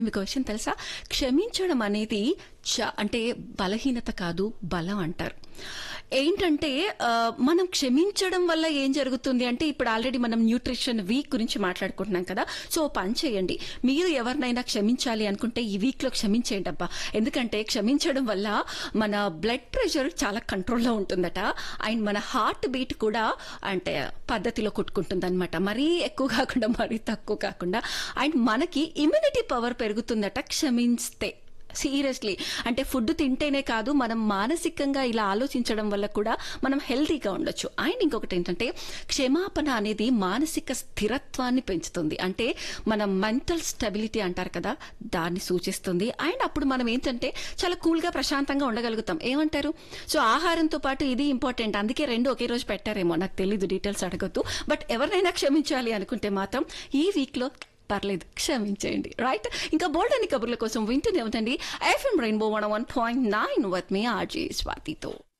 మీకు విషయం తెలుసా క్షమించడం అనేది చ అంటే బలహీనత కాదు బలం అంటారు ఏంటంటే ఆ, మనం క్షమించడం వల్ల ఏం జరుగుతుంది అంటే ఇప్పుడు ఆల్రెడీ మనం న్యూట్రిషన్ వీక్ గురించి మాట్లాడుకుంటున్నాం కదా సో ఓ పని చేయండి మీరు ఎవరినైనా క్షమించాలి అనుకుంటే ఈ వీక్ లో క్షమించేయండి అబ్బా ఎందుకంటే క్షమించడం వల్ల మన బ్లడ్ ప్రెషర్ చాలా కంట్రోల్లో ఉంటుందట అండ్ మన హార్ట్ బీట్ కూడా అంటే పద్ధతిలో కొట్టుకుంటుంది అనమాట మరీ ఎక్కువ కాకుండా మరీ తక్కువ కాకుండా అండ్ మనకి ఇమ్యూనిటీ పవర్ పెరుగుతుందట క్షమిస్తే సీరియస్లీ అంటే ఫుడ్ తింటేనే కాదు మనం మానసికంగా ఇలా ఆలోచించడం వల్ల కూడా మనం హెల్తీగా ఉండొచ్చు అండ్ ఇంకొకటి ఏంటంటే క్షమాపణ అనేది మానసిక స్థిరత్వాన్ని పెంచుతుంది అంటే మన మెంటల్ స్టెబిలిటీ అంటారు కదా దాన్ని సూచిస్తుంది అండ్ అప్పుడు మనం ఏంటంటే చాలా కూల్గా ప్రశాంతంగా ఉండగలుగుతాం ఏమంటారు సో ఆహారంతో పాటు ఇది ఇంపార్టెంట్ అందుకే రెండు ఒకే రోజు పెట్టారేమో నాకు తెలీదు డీటెయిల్స్ అడగొద్దు బట్ ఎవరినైనా క్షమించాలి అనుకుంటే మాత్రం ఈ వీక్లో పర్లేదు క్షమించేయండి రైట్ ఇంకా బోల్డ్ అని కబుర్ల కోసం వింటూనే ఉందండి FM rainbow one one point nine with మీ ఆర్జీ స్వాతితో